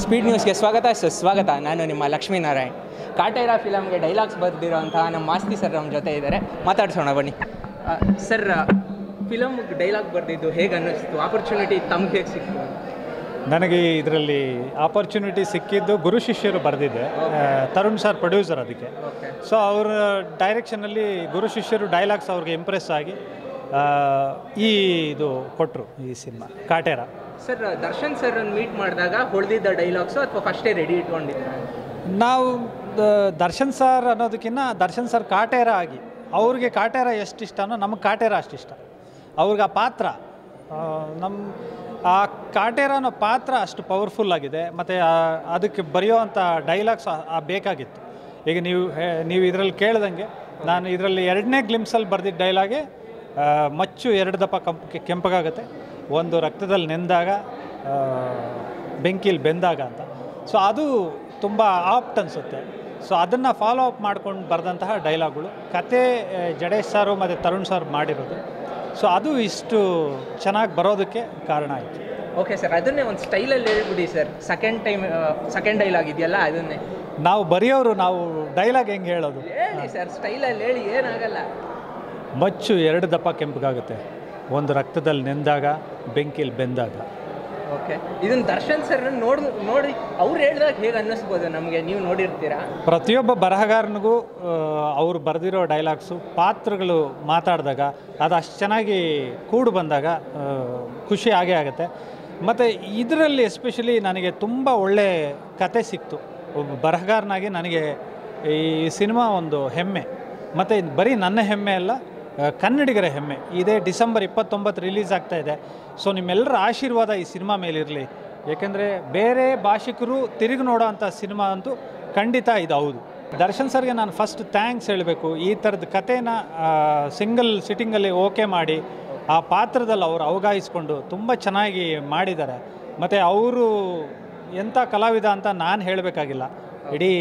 speed ನ್ಯೂಸ್ಗೆ ಸ್ವಾಗತ ಸುಸ್ವಾಗತ ನಾನು ನಿಮ್ಮ ಲಕ್ಷ್ಮೀನಾರಾಯಣ್ ಕಾಟೇರ ಫಿಲಮ್ಗೆ ಡೈಲಾಗ್ಸ್ ಬರೆದಿರೋಂತಹ ನಮ್ಮ ಮಾಸ್ತಿ ಸರ್ ನಮ್ಮ ಜೊತೆ ಇದ್ದಾರೆ ಮಾತಾಡ್ಸೋಣ ಬನ್ನಿ ಆ, ಸರ್ ಫಿಲಮ್ ಡೈಲಾಗ್ ಬರೆದಿದ್ದು ಹೇಗೆ ಅನ್ನಿಸ್ತು ಆಪರ್ಚುನಿಟಿ ತಮ್ಗೆ ಹೇಗೆ ಸಿಕ್ತು ನನಗೆ ಇದರಲ್ಲಿ ಆಪರ್ಚುನಿಟಿ ಸಿಕ್ಕಿದ್ದು ಗುರು ಶಿಷ್ಯರು ಬರೆದಿದ್ದೆ ತರುಣ್ ಸರ್ ಪ್ರೊಡ್ಯೂಸರ್ ಅದಕ್ಕೆ ಓಕೆ ಸೊ ಅವರ ಡೈರೆಕ್ಷನಲ್ಲಿ ಗುರು ಶಿಷ್ಯರು ಡೈಲಾಗ್ಸ್ ಅವ್ರಿಗೆ ಇಂಪ್ರೆಸ್ ಆಗಿ ಆ, ಈ ಇದು ಕೊಟ್ಟರು ಈ cinema Kaatera sir Darshan sir meet ಮಾಡಿದಾಗ ಹೊಡೆದಿದ್ದ ಡೈಲಾಗ್ಸು ಅಥವಾ ಫಸ್ಟೇ ರೆಡಿ ಇಟ್ಕೊಂಡಿದ್ದ ನಾವು ದ- ದರ್ಶನ್ ಸರ್ ಅನ್ನೋದಕ್ಕಿಂತ ದರ್ಶನ್ ಸರ್ ಕಾಟೇರ ಆಗಿ ಅವ್ರಿಗೆ ಕಾಟೇರ ಎಷ್ಟು ಇಷ್ಟನೋ ನಮಗೆ ಕಾಟೇರ ಅಷ್ಟು ಇಷ್ಟ ಅವ್ರಿಗೆ ಆ ಪಾತ್ರ ಆ, ನಮ್ಮ ಆ ಕಾಟೇರ ಅನ್ನೋ ಪಾತ್ರ ಅಷ್ಟು ಪವರ್ಫುಲ್ ಆಗಿದೆ ಮತ್ತು ಅದಕ್ಕೆ ಬರೆಯೋವಂಥ ಡೈಲಾಗ್ಸ್ ಬೇಕಾಗಿತ್ತು ಈಗ ನೀವು ಹೇ- ನೀವು ಇದರಲ್ಲಿ ಕೇಳ್ದಂಗೆ ನಾನು ಇದರಲ್ಲಿ ಎರಡನೇ ಗ್ಲಿಮ್ಸಲ್ಲಿ ಬರೆದಿದ್ದ ಡೈಲಾಗೆ ಆ, ಮಚ್ಚು ಎರಡು ದಪ್ಪ ಕಂಪ್ ಕೆಂಪಗಾಗುತ್ತೆ ಒಂದು ರಕ್ತದಲ್ಲಿ ನೆಂದಾಗ ಆ, ಬೆಂಕಿಲಿ ಬೆಂದಾಗ ಅಂತ ಸೊ ಅದು ತುಂಬ ಆಪ್ಟ್ ಅನಿಸುತ್ತೆ ಸೊ ಅದನ್ನು ಫಾಲೋ ಅಪ್ ಮಾಡ್ಕೊಂಡು ಬರೆದಂತಹ ಡೈಲಾಗ್ಗಳು ಕತೆ ಆ, ಜಡೇಶ್ ಸಾರು ಮತ್ತು ತರುಣ್ ಸರ್ ಮಾಡಿರೋದು ಸೊ ಅದು ಇಷ್ಟು ಚೆನ್ನಾಗಿ ಬರೋದಕ್ಕೆ ಕಾರಣ ಆಯಿತು ಓಕೆ ಸರ್ ಅದನ್ನೇ ಒಂದು ಸ್ಟೈಲಲ್ಲಿ ಹೇಳ್ಬಿಡಿ sir second time second dialogue ಇದೆಯಲ್ಲ ಅದನ್ನೇ ನಾವು ಬರೆಯೋರು ನಾವು ಡೈಲಾಗ್ ಹೆಂಗೆ ಹೇಳೋದು ಹೇಳಿ ಸರ್ ಸ್ಟೈಲಲ್ಲಿ ಹೇಳಿ ಏನಾಗಲ್ಲ ಮಚ್ಚು ಎರಡು ದಪ್ಪ ಕೆಂಪಗಾಗುತ್ತೆ ಒಂದು ರಕ್ತದಲ್ಲಿ ನೆಂದಾಗ ಬೆಂಕಿಲಿ ಬೆಂದಾಗ ಓಕೆ ಇದನ್ನ ದರ್ಶನ್ ಸರ್ ನೋಡಿ ನೋಡಿ ಅವ್ರು ಹೇಳಿದಾಗ ಹೇಗೆ ಅನ್ನಿಸ್ಬೋದು ನಮಗೆ ನೀವು ನೋಡಿರ್ತೀರಾ ಪ್ರತಿಯೊಬ್ಬ ಬರಹಗಾರನಿಗೂ ಅವರು ಬರೆದಿರೋ ಡೈಲಾಗ್ಸು ಪಾತ್ರಗಳು ಮಾತಾಡಿದಾಗ ಅದು ಅಷ್ಟು ಚೆನ್ನಾಗಿ ಕೂಡು ಬಂದಾಗ ಆ, ಖುಷಿ ಆಗೇ ಆಗುತ್ತೆ ಮತ್ತು ಇದರಲ್ಲಿ ಎಸ್ಪೆಷಲಿ ನನಗೆ ತುಂಬ ಒಳ್ಳೆ ಕತೆ ಸಿಕ್ತು ಒಬ್ಬ ಬರಹಗಾರನಾಗಿ ನನಗೆ ಈ ಸಿನಿಮಾ ಒಂದು ಹೆಮ್ಮೆ ಮತ್ತು ಇದು ಬರೀ ನನ್ನ ಹೆಮ್ಮೆ ಅಲ್ಲ ಆ, ಕನ್ನಡಿಗರ ಹೆಮ್ಮೆ ಇದೇ ಡಿಸೆಂಬರ್ ಇಪ್ಪತ್ತೊಂಬತ್ತು ರಿಲೀಸ್ ಆಗ್ತಾ ಇದೆ ಸೊ ನಿಮ್ಮೆಲ್ಲರ ಆಶೀರ್ವಾದ ಈ ಸಿನಿಮಾ ಮೇಲಿರಲಿ ಏಕೆಂದರೆ ಬೇರೆ ಭಾಷಿಕರು ತಿರುಗಿ ನೋಡೋ ಅಂಥ ಸಿನಿಮಾ ಅಂತೂ ಖಂಡಿತ ಇದು ಹೌದು ದರ್ಶನ್ ಸರ್ಗೆ ನಾನು ಫಸ್ಟ್ ಥ್ಯಾಂಕ್ಸ್ ಹೇಳಬೇಕು ಈ ಥರದ ಕಥೆನ ಸಿಂಗಲ್ ಸಿಟ್ಟಿಂಗಲ್ಲಿ ಓಕೆ ಮಾಡಿ ಆ ಪಾತ್ರದಲ್ಲಿ ಅವರು ಅವಗಾಯಿಸ್ಕೊಂಡು ತುಂಬ ಚೆನ್ನಾಗಿ ಮಾಡಿದ್ದಾರೆ ಮತ್ತು ಅವರು ಎಂಥ ಕಲಾವಿದ ಅಂತ ನಾನು ಹೇಳಬೇಕಾಗಿಲ್ಲ ಇಡೀ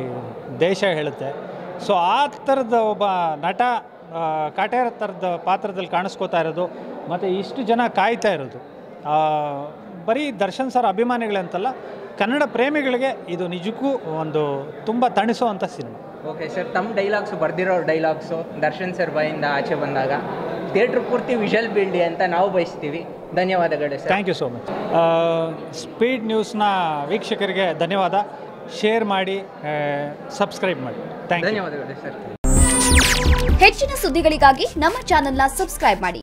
ದೇಶ ಹೇಳುತ್ತೆ ಸೊ ಆ ಥರದ ಒಬ್ಬ ನಟ ಆ, ಕಾಟೇರ ಥರದ ಪಾತ್ರದಲ್ಲಿ ಕಾಣಿಸ್ಕೋತಾ ಇರೋದು ಮತ್ತು ಇಷ್ಟು ಜನ ಕಾಯ್ತಾ ಇರೋದು ಆ, ಬರೀ ದರ್ಶನ್ ಸರ್ ಅಭಿಮಾನಿಗಳಂತಲ್ಲ ಕನ್ನಡ ಪ್ರೇಮಿಗಳಿಗೆ ಇದು ನಿಜಕ್ಕೂ ಒಂದು ತುಂಬ ತಣಿಸೋವಂಥ ಸಿನಿಮಾ ಓಕೆ ಸರ್ ತಮ್ಮ ಡೈಲಾಗ್ಸು ಬರ್ದಿರೋ ಡೈಲಾಗ್ಸು ದರ್ಶನ್ ಸರ್ ಬಾಯಿಂದ ಆಚೆ ಬಂದಾಗ ಥಿಯೇಟ್ರ್ ಪೂರ್ತಿ ವಿಷಲ್ ಬೀಳ್ಲಿ ಅಂತ ನಾವು ಬಯಸ್ತೀವಿ ಧನ್ಯವಾದಗಳು sir thank you so much speed ನ್ಯೂಸ್ನ ವೀಕ್ಷಕರಿಗೆ ಧನ್ಯವಾದ ಶೇರ್ ಮಾಡಿ ಸಬ್ಸ್ಕ್ರೈಬ್ ಮಾಡಿ ಥ್ಯಾಂಕ್ ಯು ಧನ್ಯವಾದಗಳು ಸರ್ ಹೆಚ್ಚಿನ ಸುದ್ದಿಗಳಿಗಾಗಿ ನಮ್ಮ ಚಾನೆಲ್ನ ಸಬ್ಸ್ಕ್ರೈಬ್ ಮಾಡಿ